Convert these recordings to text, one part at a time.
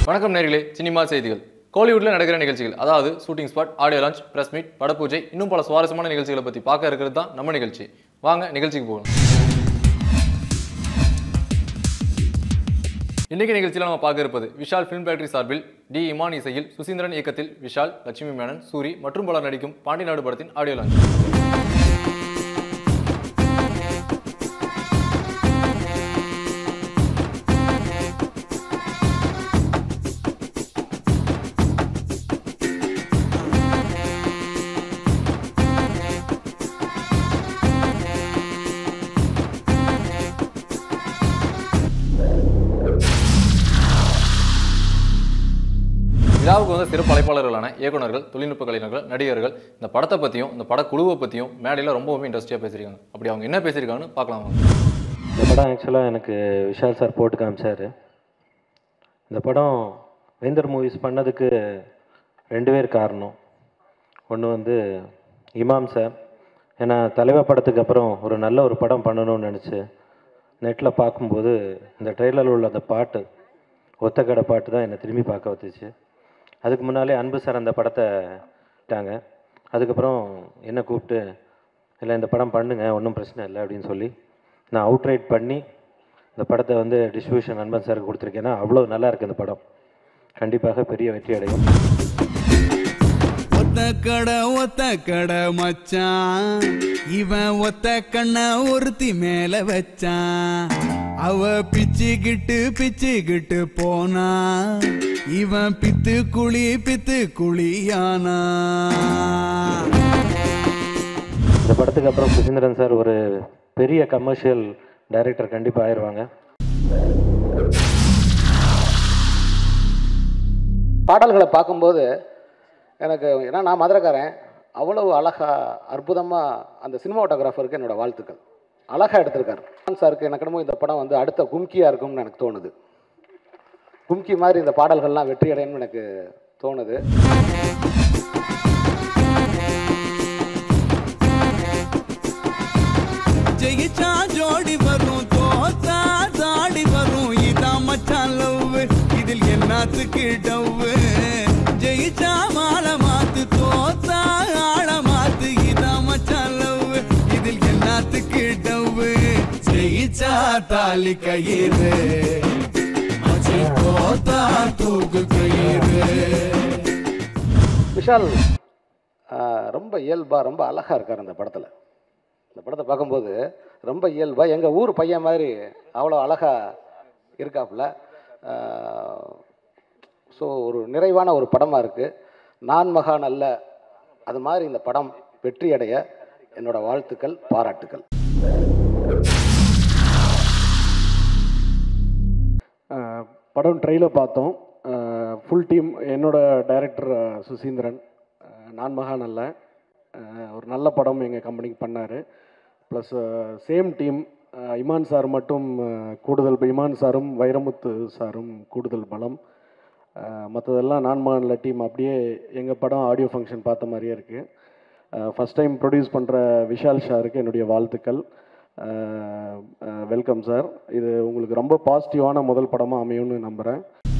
வணக்கம் நேர்களே சினிமா செய்திகள் கோலிவுட்ல நடக்கிற நிகழ்ச்சிகள் அதாவது shooting spot audio launch press meet படப்பூஜை இன்னும் பல சுவாரஸ்யமான நிகழ்ச்சிகளை பத்தி பார்க்க இருக்கிறது தான் நம்ம நிகழ்ச்சி வாங்க நிகழ்ச்சிக்கு போகலாம் இன்னைக்கு நிகழ்ச்சியில் நம்ம பார்க்க இருப்பது விஷால் ஃபிலிம் ஃபேக்டரி சார்பில் டி இமான் இசையில் சுசீந்திரன் இயக்கத்தில் விஷால் லட்சுமி மேனன் சூரி மற்றும் பலர் நடிக்கும் பாண்டிநாடு படத்தின் ஆடியோ லான்ச் விழாவுக்கு வந்து சிறப்பு அழைப்பாளர்களான இயக்குனர்கள் தொழில்நுட்ப கலைஞர்கள் நடிகர்கள் இந்த படத்தை பற்றியும் இந்த படக்குழுவை பற்றியும் மேடையில் ரொம்பவுமே இன்ட்ரெஸ்டியாக பேசியிருக்காங்க அப்படி அவங்க என்ன பேசியிருக்காங்கன்னு பார்க்கலாம் வாங்க. இந்த படம் ஆக்சுவலாக எனக்கு விஷால் சார் போட்டு காமிச்சார் இந்த படம் வேந்தர் மூவிஸ் பண்ணதுக்கு ரெண்டு பேர் காரணம் ஒன்று வந்து இமாம் சார் ஏன்னா தலைவா படத்துக்கு அப்புறம் ஒரு நல்ல ஒரு படம் பண்ணணும்னு நினச்சி நெட்டில் பார்க்கும்போது இந்த ட்ரெய்லரில் உள்ள அந்த பாட்டு ஒத்தக்கடை பாட்டு தான் என்னை திரும்பி பார்க்க வச்சுச்சு அதுக்கு முன்னாலே அன்பு சார் அந்த படத்தை விட்டாங்க அதுக்கப்புறம் என்னை கூப்பிட்டு இல்லை இந்த படம் பண்ணுங்க ஒன்றும் பிரச்சனை இல்லை அப்படின்னு சொல்லி நான் அவுட்ரைட் பண்ணி இந்த படத்தை வந்து டிஸ்ட்ரிபியூஷன் அன்பன் சாருக்கு கொடுத்துருக்கேன்னா அவ்வளோ நல்லா இருக்கு இந்த படம் கண்டிப்பாக பெரிய வெற்றி அடையும் ஒத்த கடை ஒத்த கடை மச்சான் இவன் ஒத்த கண்ண ஒருத்தி மேல வச்சான் அவ பிச்சுக்கிட்டு பிச்சுக்கிட்டு போனா இவன் பித்து குழி பித்து குழியானா இந்த படத்துக்கு அப்புறம் சுசீந்திரன் சார் ஒரு பெரிய கமர்ஷியல் டைரக்டர் கண்டிப்பாக ஆயிடுவாங்க பாடல்களை பார்க்கும்போது எனக்கு ஏன்னா நான் மதுரைக்காரன் அவ்வளவு அழகாக அற்புதமாக அந்த சினிமாட்டோகிராஃபருக்கு என்னோட வாழ்த்துக்கள் அழகாக எடுத்திருக்காரு கான் சாருக்கு எனக்கு என்னமோ இந்த படம் வந்து அடுத்த கும்கியாக இருக்கும்னு எனக்கு தோணுது கும்கி மாதிரி இந்த பாடல்கள்லாம் வெற்றி அடையணும்னு எனக்கு தோணுது ஜெயிச்சா ஜோடி வரும் தோத்தா தாடி வரும் இதான் மச்சான் லவ் இதில் என்னத்துக்கு டவ்வு ஜெயிச்சா மாலை மாத்து தோத்தா ஆள மாத்து இதான் மச்சான் லவ் இதில் என்னத்துக்கு டவ்வு ஜெயிச்சா தாலி கயிறு மச்சி தோத்தா தூக்கு கயிறு விஷால் ஆஹ், ரொம்ப இயல்பாக ரொம்ப அழகாக இருக்கார் அந்த படத்தில் இந்த படத்தை பார்க்கும்போது ரொம்ப இயல்பாக எங்கள் ஊர் பையன் மாதிரி அவ்வளோ அழகாக இருக்காப்புல ஸோ ஒரு நிறைவான ஒரு படமாக இருக்குது நான் மகான் அல்ல அது மாதிரி இந்த படம் வெற்றி அடைய என்னோட வாழ்த்துக்கள் பாராட்டுக்கள் அஹ் படம் ட்ரெயிலர் பார்த்தோம் ஃபுல் டீம் என்னோட டைரக்டர் சுசீந்திரன் அஹ் நான் மகான் அல்ல அஹ் ஒரு நல்ல படம் எங்கள் கம்பெனிக்கு பண்ணார் plus same team Imman sir மட்டும் அஹ், கூடுதல் இமான் சாரும் வைரமுத்து சாரும் கூடுதல் பலம் மற்றதெல்லாம் நான் மகானில் டீம் அப்படியே எங்கள் படம் ஆடியோ ஃபங்க்ஷன் பார்த்த மாதிரியே இருக்குது ஃபஸ்ட் டைம் ப்ரொடியூஸ் பண்ணுற விஷால் ஷாருக்கு என்னுடைய வாழ்த்துக்கள் வெல்கம் சார் இது உங்களுக்கு ரொம்ப பாசிட்டிவான முதல் படமாக அமையும்னு நம்புகிறேன்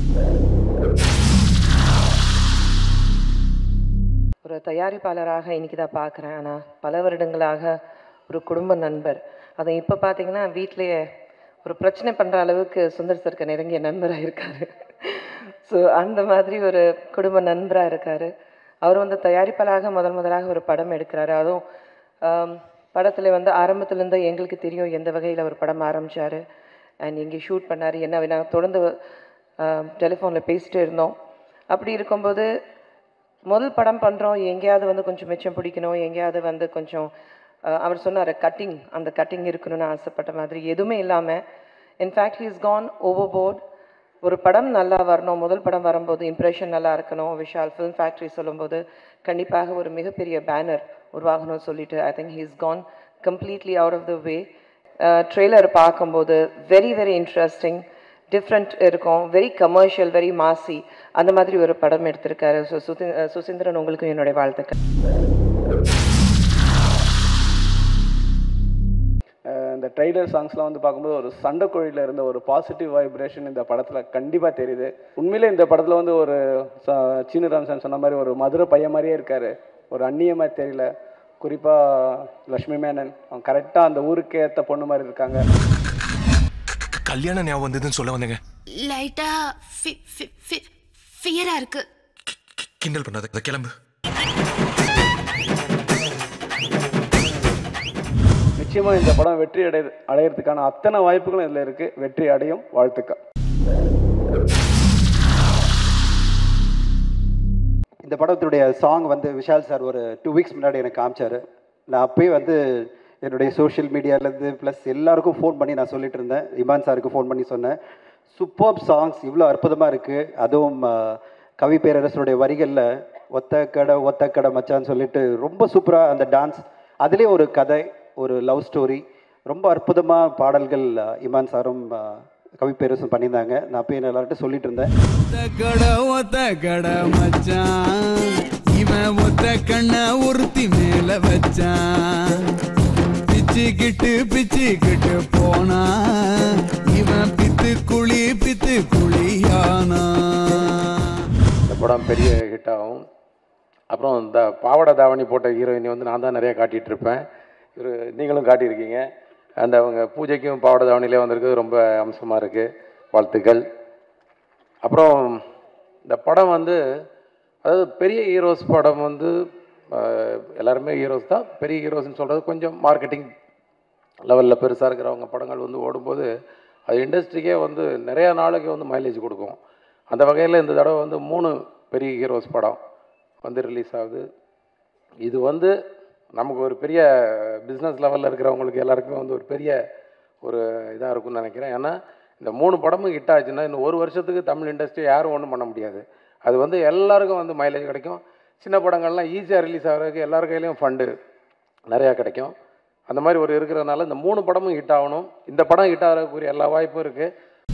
ஒரு தயாரிப்பாளராக இன்னைக்கு தான் பார்க்குறேன் ஆனால் பல வருடங்களாக ஒரு குடும்ப நண்பர் அதை இப்போ பார்த்தீங்கன்னா வீட்டிலேயே ஒரு பிரச்சனை பண்ணுற அளவுக்கு சுந்தர் சருக்கு நெருங்கிய நண்பராக இருக்காரு ஸோ அந்த மாதிரி ஒரு குடும்ப நண்பராக இருக்கார் அவர் வந்து தயாரிப்பாளராக முதல் முதலாக ஒரு படம் எடுக்கிறாரு அதுவும் படத்தில் வந்து ஆரம்பத்துலேருந்து எங்களுக்கு தெரியும் எந்த வகையில் அவர் படம் ஆரம்பித்தார் அண்ட் இங்கே ஷூட் பண்ணார் என்ன நாங்கள் தொடர்ந்து டெலிஃபோனில் பேசிட்டு இருந்தோம் அப்படி இருக்கும்போது முதல் படம் பண்ணுறோம் எங்கேயாவது வந்து கொஞ்சம் மிச்சம் பிடிக்கணும் எங்கேயாவது வந்து கொஞ்சம் அஹ், அவர் சொன்னார் கட்டிங் அந்த கட்டிங் இருக்கணும்னு ஆசைப்பட்ட மாதிரி எதுவுமே இல்லாமல் in fact he's gone over board ஒரு படம் நல்லா வரணும் முதல் படம் வரும்போது இம்ப்ரெஷன் நல்லா இருக்கணும் விஷால் ஃபிலிம் ஃபேக்ட்ரி சொல்லும்போது கண்டிப்பாக ஒரு மிகப்பெரிய பேனர் உருவாகணும்னு சொல்லிட்டு I think he's gone completely out of the way trailer பார்க்கும்போது வெரி வெரி இன்ட்ரெஸ்டிங் டிஃப்ரெண்ட் இருக்கும் வெரி கமர்ஷியல் வெரி மாசி அந்த மாதிரி ஒரு படம் எடுத்திருக்காரு ஸோ சுதி சுசீந்திரன் உங்களுக்கும் என்னுடைய வாழ்த்துக்கள் அஹ் இந்த இந்த ட்ரெய்லர் சாங்ஸ்லாம் வந்து பார்க்கும்போது ஒரு சண்டைக்கோழியில் இருந்த ஒரு பாசிட்டிவ் வைப்ரேஷன் இந்த படத்தில் கண்டிப்பாக தெரியுது உண்மையிலே இந்த படத்தில் வந்து ஒரு சீனு ராம்சன் சொன்ன மாதிரி ஒரு மதுரை பையன் மாதிரியே இருக்கார் ஒரு அந்நியமாக தெரியல குறிப்பாக லக்ஷ்மி மேனன் அவங்க கரெக்டாக அந்த ஊருக்கு ஏற்ற பொண்ணு மாதிரி இருக்காங்க கல்யாண ஞாபகம் வந்ததுன்னு சொல்ல வந்தேங்க லைட்டா ஃபியரா இருக்கு கிண்டல் பண்ணாத இதை கிளம்பு நிச்சயமாக இந்த படம் வெற்றி அடை அடையிறதுக்கான அத்தனை வாய்ப்புகளும் இதில் இருக்குது வெற்றி அடையும் வாழ்த்துக்கள் இந்த படத்துடைய சாங் வந்து விஷால் சார் ஒரு டூ வீக்ஸ் முன்னாடி எனக்கு காமிச்சாரு நான் அப்பயே வந்து என்னுடைய சோஷியல் மீடியாலேருந்து ப்ளஸ் எல்லாருக்கும் ஃபோன் பண்ணி நான் சொல்லிட்டு இருந்தேன் இமான் சாருக்கு ஃபோன் பண்ணி சொன்னேன் சூப்பர் சாங்ஸ் இவ்வளோ அற்புதமாக இருக்குது அதுவும் ஆஹ், கவி பேரரசருடைய வரிகளில் ஒத்த கடை ஒத்த கடை மச்சான்னு சொல்லிட்டு ரொம்ப சூப்பராக அந்த டான்ஸ் அதுலேயே ஒரு கதை ஒரு லவ் ஸ்டோரி ரொம்ப அற்புதமாக பாடல்கள் ஆஹ், இமான் சாரும் ஆஹ், கவி பேரரசும் பண்ணியிருந்தாங்க நான் அப்பயே எல்லார்ட்டும் சொல்லிட்டு இருந்தேன் ஒத்த கடை ஒத்த கடை மச்சான் இவன் ஒத்த கண்ண ஒருத்தி மேல வச்சான் பிச்சுக்கிட்டு பிச்சுக்கிட்டு போனா இவன் பித்து குழி பித்து குழியானா இந்த படம் பெரிய ஹிட் ஆகும் அப்புறம் இந்த பாவாடை தாவணி போட்ட ஹீரோயினை வந்து நான் தான் நிறைய காட்டிகிட்டு இருப்பேன் இவர் நீங்களும் காட்டியிருக்கீங்க அந்த அவங்க பூஜைக்கும் பாவாடை தாவணியிலே வந்திருக்கிறது ரொம்ப அம்சமாக இருக்குது வாழ்த்துக்கள் அப்புறம் இந்த படம் வந்து அதாவது பெரிய ஹீரோஸ் படம் வந்து அஹ், எல்லாருமே ஹீரோஸ் தான் பெரிய ஹீரோஸ்னு சொல்கிறது கொஞ்சம் மார்க்கெட்டிங் லெவலில் பெருசாக இருக்கிறவங்க படங்கள் வந்து ஓடும்போது அது இண்டஸ்ட்ரிக்கே வந்து நிறையா நாளைக்கு வந்து மைலேஜ் கொடுக்கும் அந்த வகையில் இந்த தடவை வந்து மூணு பெரிய ஹீரோஸ் படம் வந்து ரிலீஸ் ஆகுது இது வந்து நமக்கு ஒரு பெரிய பிஸ்னஸ் லெவலில் இருக்கிறவங்களுக்கு எல்லாருக்குமே வந்து ஒரு பெரிய ஒரு இதாக இருக்கும்னு நினைக்கிறேன் ஏன்னா இந்த மூணு படமும் ஹிட் ஆச்சுன்னா இன்னும் ஒரு வருஷத்துக்கு தமிழ் இண்டஸ்ட்ரி யாரும் ஒன்றும் பண்ண முடியாது அது வந்து எல்லாருக்கும் வந்து மைலேஜ் கிடைக்கும் சின்ன படங்கள்லாம் ஈஸியாக ரிலீஸ் ஆகிறதுக்கு எல்லார் கையிலையும் ஃபண்டு நிறையா கிடைக்கும் அந்த மாதிரி ஒரு இருக்கிறதுனால இந்த மூணு படமும் ஹிட் ஆகணும் இந்த படம் ஹிட் ஆகிறதுக்குரிய எல்லா வாய்ப்பும் இருக்குது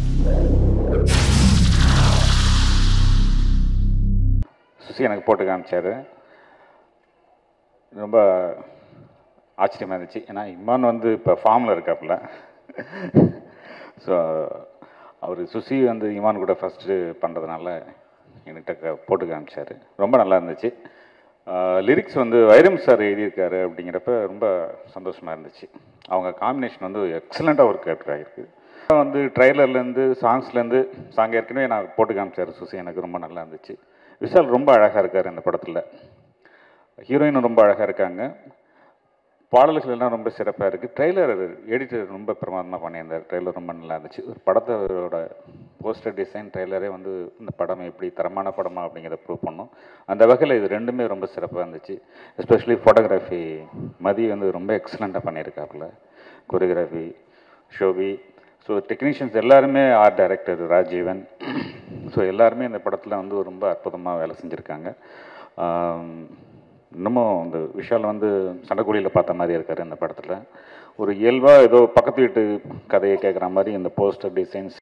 சுசி எனக்கு போட்டு காமிச்சார் ரொம்ப ஆச்சரியமாக இருந்துச்சு ஏன்னா இம்மான் வந்து இப்போ ஃபார்மில் இருக்காப்புல ஸோ அவர் சுசி வந்து இமான் கூட ஃபஸ்ட்டு பண்ணுறதுனால என்கிட்ட க- போட்டு காமிச்சார் ரொம்ப நல்லா இருந்துச்சு லிரிக்ஸ் வந்து வைரம் சார் எழுதியிருக்காரு அப்படிங்கிறப்ப ரொம்ப சந்தோஷமாக இருந்துச்சு அவங்க காம்பினேஷன் வந்து எக்ஸலண்ட்டாக ஒர்க் அவுட் ஆகிருக்கு வந்து ட்ரைலர்லேருந்து சாங்ஸ்லேருந்து சாங் ஏற்கனவே நான் போட்டு காமிச்சார் சுசி எனக்கு ரொம்ப நல்லா இருந்துச்சு விஷால் ரொம்ப அழகாக இருக்கார் இந்த படத்தில் ஹீரோயினும் ரொம்ப அழகாக இருக்காங்க பாடல்கள் எல்லாம் ரொம்ப சிறப்பாக இருக்குது ட்ரெய்லர் எடிட்டர் ரொம்ப பிரமாதமாக பண்ணியிருந்தார் ட்ரெய்லர் ரொம்ப நல்லா இருந்துச்சு ஒரு படத்தோட போஸ்டர் டிசைன் ட்ரெய்லரே வந்து இந்த படம் எப்படி தரமான படமா அப்படிங்கிறத ப்ரூவ் பண்ணும் அந்த வகையில் இது ரெண்டுமே ரொம்ப சிறப்பாக இருந்துச்சு எஸ்பெஷலி ஃபோட்டோகிராஃபி மதி வந்து ரொம்ப எக்ஸலண்ட்டாக பண்ணியிருக்காப்புல கொரியோகிராஃபி ஷோபி ஸோ டெக்னீஷியன்ஸ் எல்லாருமே ஆர்ட் டைரக்டர் ராஜீவன் ஸோ எல்லாருமே இந்த படத்தில் வந்து ரொம்ப அற்புதமாக வேலை செஞ்சுருக்காங்க ஆம், இன்னமும் இந்த விஷால் வந்து சண்டைக்குழியில் பார்த்த மாதிரி இருக்கார் இந்த படத்தில் ஒரு இயல்பாக ஏதோ பக்கத்து வீட்டு கதையை கேட்குற மாதிரி இந்த போஸ்டர் டிசைன்ஸ்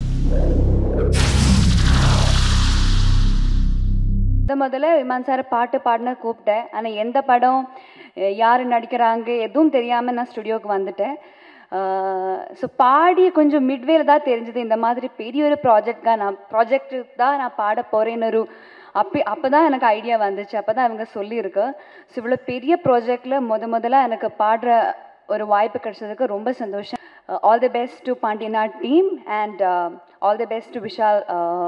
முத முதல்ல விமான் சார் பாட்டு பாடின கூப்பிட்டேன் ஆனால் எந்த படம் அஹ் யார் நடிக்கிறாங்க எதுவும் தெரியாமல் நான் ஸ்டுடியோவுக்கு வந்துட்டேன் ஸோ பாடி கொஞ்சம் மிட்வேல தான் தெரிஞ்சது இந்த மாதிரி பெரிய ஒரு ப்ராஜெக்ட்காக நான் ப்ராஜெக்ட்டுக்கு தான் நான் பாட போகிறேன்னு ஒரு அப்போ அப்போ தான் எனக்கு ஐடியா வந்துச்சு அப்போ தான் அவங்க சொல்லியிருக்கு ஸோ இவ்வளோ பெரிய ப்ராஜெக்டில் முத முதல்ல எனக்கு பாடுற ஒரு வாய்ப்பு கிடைச்சதுக்கு ரொம்ப சந்தோஷம் all the best to Pandiyana team and all the best to Vishal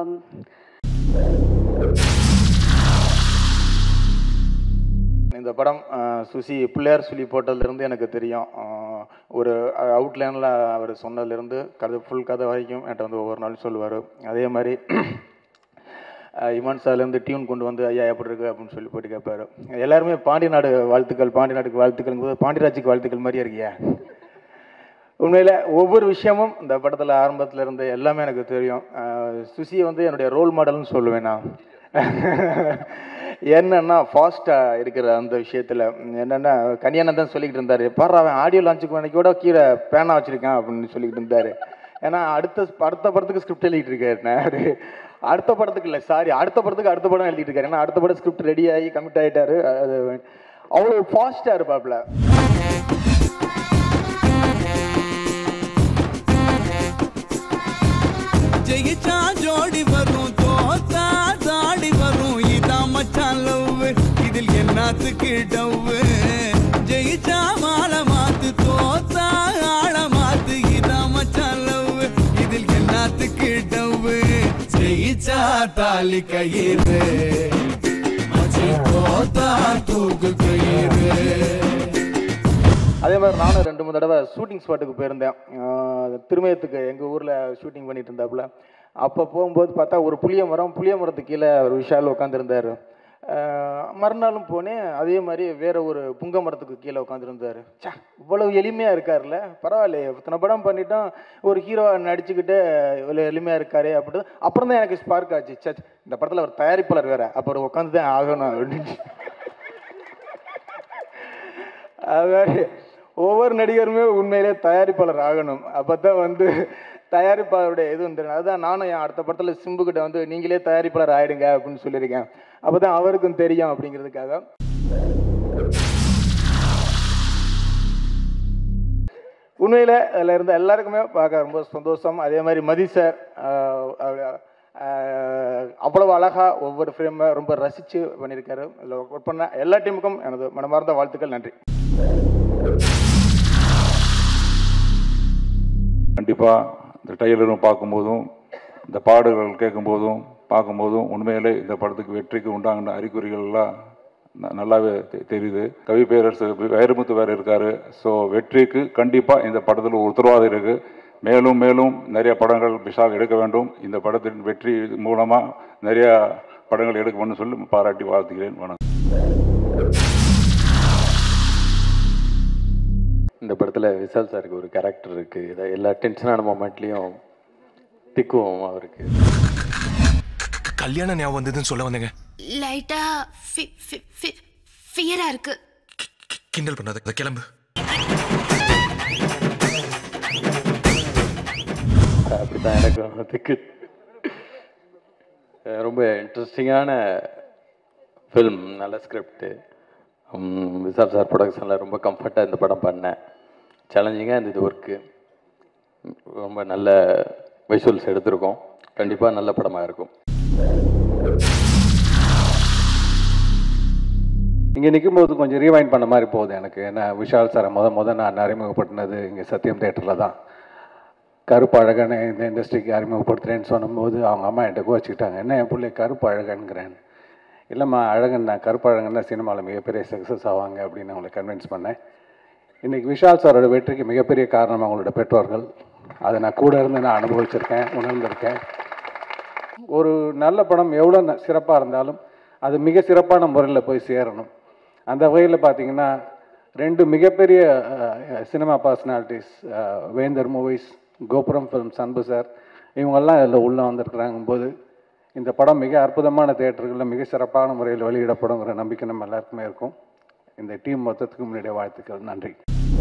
இந்த படம் அஹ், சுசி பிள்ளையார் சொல்லி போட்டதுலேருந்து எனக்கு தெரியும் அஹ், ஒரு அவுட்லைனில் அவர் சொன்னதுலேருந்து கதை ஃபுல் கதை வரைக்கும் என்கிட்ட வந்து ஒவ்வொரு நாள் சொல்லுவார் அதே மாதிரி அஹ், இமான் சார்லேருந்து டியூன் கொண்டு வந்து ஐயா எப்படி இருக்கு அப்படின்னு சொல்லி போட்டு கேட்பாரு எல்லாருமே பாண்டி நாடு வாழ்த்துக்கள் பாண்டி நாடுக்கு வாழ்த்துக்கள் போது பாண்டியராஜுக்கு வாழ்த்துக்கள் மாதிரியே இருக்கியா உண்மையில் ஒவ்வொரு விஷயமும் இந்த படத்தில் ஆரம்பத்தில் இருந்து எல்லாமே எனக்கு தெரியும் அஹ், சுசியை வந்து என்னுடைய ரோல் மாடல்னு சொல்லுவேன் நான் என்னன்னா ஃபாஸ்ட்டாக இருக்கிற அந்த விஷயத்தில் என்னென்னா கனியானந்தன் சொல்லிக்கிட்டு இருந்தார் பாரு அவன் ஆடியோ லான்ச்சுக்கு அன்னைக்கு கூட கீழே பேனா வச்சுருக்கான் அப்படின்னு சொல்லிக்கிட்டு இருந்தார் ஏன்னா அடுத்த அடுத்த படத்துக்கு ஸ்கிரிப்ட் எழுதிட்டு இருக்காரு அவரு அடுத்த படத்துக்கு இல்லை சாரி அடுத்த படத்துக்கு அடுத்த படம் எழுதிட்டு இருக்காரு ஏன்னா அடுத்த படம் ஸ்கிரிப்ட் ரெடி ஆகி கமிட் ஆகிட்டாரு அது அவ்வளோ ஃபாஸ்ட்டாக இருப்பாப்புல என்னத்துக்கு டவ்வு ஜெயிச்சா மாலை மாத்து தோத்தா ஆள மாத்து இதான் மச்சான் லவ் இதில் என்னத்துக்கு டவ்வு ஜெயிச்சா தாலி கயிறு மச்சி தோத்தா தூக்கு கயிறு அதே மாதிரி நானும் ரெண்டு மூணு தடவை ஷூட்டிங் ஸ்பாட்டுக்கு போயிருந்தேன் ஆஹ் திருமயத்துக்கு எங்கள் ஊரில் ஷூட்டிங் பண்ணிட்டு இருந்தாப்புல அப்போ போகும்போது பார்த்தா ஒரு புளிய மரம் புளிய மரத்துக்கு கீழே ஒரு விஷால் உட்காந்துருந்தார் மறுநாளும் போனேன் அதே மாதிரி வேற ஒரு புங்க மரத்துக்கு கீழே உட்காந்துருந்தார் சா இவ்வளவு எளிமையாக இருக்கார்ல பரவாயில்லையே இத்தனை படம் பண்ணிட்டோம் ஒரு ஹீரோ நடிச்சுக்கிட்டு இவ்வளோ எளிமையாக இருக்காரு அப்படி அப்புறம் தான் எனக்கு ஸ்பார்க் ஆச்சு சே இந்த படத்தில் ஒரு தயாரிப்பாளர் வேற அப்புறம் உட்காந்து தான் ஆகணும் அப்படின்னு அது மாதிரி ஒவ்வொரு நடிகருமே உண்மையிலே தயாரிப்பாளர் ஆகணும் அப்போ தான் வந்து தயாரிப்பாளருடைய இது வந்து அதுதான் நானும் என் அடுத்த படத்தில் சிம்புக்கிட்ட வந்து நீங்களே தயாரிப்பாளர் ஆயிடுங்க அப்படின்னு சொல்லியிருக்கேன் அப்போ தான் அவருக்கும் தெரியும் அப்படிங்கிறதுக்காக உண்மையில் அதில் இருந்த எல்லாருக்குமே பார்க்க ரொம்ப சந்தோஷம் அதே மாதிரி மதி சார் ஆஹ், அவரு, ஆஹ், அவ்வளவு அழகாக ஒவ்வொரு ஃப்ரேமை ரொம்ப ரசித்து பண்ணியிருக்காரு இதில் ஒர்க் பண்ண எல்லா டீமுக்கும் எனது மனமார்ந்த வாழ்த்துக்கள் நன்றி கண்டிப்பாக இந்த ட்ரெய்லரும் பார்க்கும்போதும் இந்த பாடல்கள் கேட்கும்போதும் பார்க்கும்போதும் உண்மையிலே இந்த படத்துக்கு வெற்றிக்கு உண்டான அறிகுறிகள்லாம் ந- நல்லாவே தெ- தெரியுது கவி பேரரசு வைரமுத்து வேறு இருக்காரு ஸோ வெற்றிக்கு கண்டிப்பாக இந்த படத்தில் ஒரு உத்தரவாதம் இருக்குது மேலும் மேலும் நிறைய படங்கள் விஷால் எடுக்க வேண்டும் இந்த படத்தின் வெற்றி மூலமாக நிறைய படங்கள் எடுக்கணும்னு சொல்லி பாராட்டி வாழ்த்துகிறேன் வணக்கம் இந்த படத்தில் விசால் சாருக்கு ஒரு கேரக்டர் இருக்குது இதை எல்லா டென்ஷனான மொமெண்ட்லேயும் திக்குவோம் அவருக்கு கல்யாணம் ஞாபகம் வந்ததுன்னு சொல்ல வந்தேங்க லைட்டா ஃபியரா இருக்கு கிண்டல் பண்ணாத இதை கிளம்பு அப்படி தான் எனக்கும் திக்கு அஹ் ரொம்ப இன்ட்ரெஸ்டிங்கான ஃபில்ம் நல்ல ஸ்கிரிப்டு விசால் சார் ப்ரொடக்ஷனில் ரொம்ப கம்ஃபர்ட்டாக இந்த படம் பண்ணேன் சேலஞ்சிங்காக இருந்தது ஒர்க்கு ரொம்ப நல்ல விஷுவல்ஸ் எடுத்திருக்கோம் கண்டிப்பாக நல்ல படமாக இருக்கும் இங்கே நிற்கும்போது கொஞ்சம் ரீவைண்ட் பண்ண மாதிரி போகுது எனக்கு ஏன்னா விஷால் சாரை முத முத நான் அறிமுகப்படுத்தினது இங்கே சத்யம் தேட்டரில் தான் கருப்பு அழகனை இந்த இண்டஸ்ட்ரிக்கு அறிமுகப்படுத்துகிறேன்னு சொன்னும்போது அவங்க அம்மா என்கிட்ட கோச்சிக்கிட்டாங்க என்ன என் பிள்ளை கருப்பு அழகன்கிறேன் இல்லைம்மா அழகன் நான் கருப்பு அழகன்னா சினிமாவில் மிகப்பெரிய சக்ஸஸ் ஆவாங்க அப்படின்னு அவங்களை கன்வின்ஸ் பண்ணேன் இன்றைக்கி விஷால் சாரோட வெற்றிக்கு மிகப்பெரிய காரணம் அவங்களோட பெற்றோர்கள் அதை நான் கூட இருந்து நான் அனுபவிச்சிருக்கேன் உணர்ந்திருக்கேன் ஒரு நல்ல படம் எவ்வளோ சிறப்பாக இருந்தாலும் அது மிக சிறப்பான முறையில் போய் சேரணும் அந்த வகையில் பார்த்தீங்கன்னா ரெண்டு மிகப்பெரிய அஹ், cinema personalities Vendhar movies Gopuram films Anbu sir இவங்கெல்லாம் இதில் உள்ளே வந்திருக்கிறாங்க போது இந்த படம் மிக அற்புதமான தேட்டர்களில் மிக சிறப்பான முறையில் வெளியிடப்படுங்கிற நம்பிக்கை நம்ம எல்லாருக்குமே இருக்கும் இந்த டீம் மொத்தத்துக்கு முன்னாடிய வாழ்த்துக்கள் நன்றி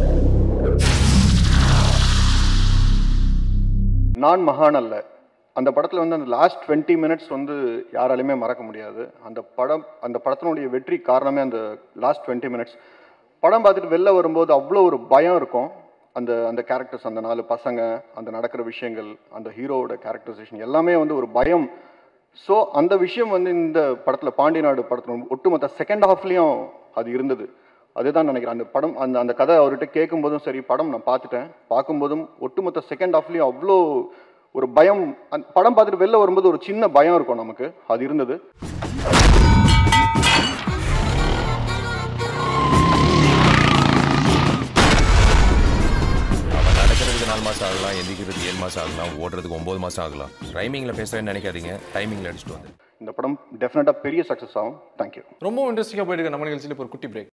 நான் மகான் அல்ல அந்த படத்தில் வந்து அந்த லாஸ்ட் டுவெண்ட்டி மினிட்ஸ் வந்து யாராலையுமே மறக்க முடியாது அந்த படம் அந்த படத்தினுடைய வெற்றி காரணமே அந்த லாஸ்ட் டுவெண்ட்டி மினிட்ஸ் படம் பார்த்துட்டு வெளில வரும்போது அவ்வளோ ஒரு பயம் இருக்கும் அந்த அந்த கேரக்டர்ஸ் அந்த நாலு பசங்க அந்த நடக்கிற விஷயங்கள் அந்த ஹீரோவோட கேரக்டரைசேஷன் எல்லாமே வந்து ஒரு பயம் ஸோ அந்த விஷயம் வந்து இந்த படத்தில் பாண்டியநாடு படத்தில் ஒட்டுமொத்த செகண்ட் ஹாஃப்லேயும் அது இருந்தது அதுதான் நினைக்கிறேன் அந்த படம் அந்த அந்த கதை அவர்கிட்ட கேட்கும்போதும் சரி படம் நான் பார்த்துட்டேன் பார்க்கும்போதும் ஒட்டுமொத்த செகண்ட் ஹாஃப்லேயும் அவ்வளோ ஒரு பயம் அந்த படம் பார்த்துட்டு வெளில வரும்போது ஒரு சின்ன பயம் இருக்கும் நமக்கு அது இருந்தது அவன் நடக்கிறதுக்கு நாலு மாசம் ஆகலாம் எந்திக்கிறதுக்கு ஏழு மாசம் ஆகலாம் ஓடுறதுக்கு ஒன்பது மாசம் ஆகலாம் ரைமிங்ல பேசுறேன்னு நினைக்காதீங்க டைமிங்ல அடிச்சுட்டு வந்து இந்த படம் டெஃபினட்டாக பெரிய சக்ஸஸ் ஆகும் தேங்க்யூ ரொம்ப இன்ட்ரெஸ்டிங்காக போயிட்டு இருக்க நம்ம நிகழ்ச்சியில் இப்போ ஒரு குட்டி பிரேக்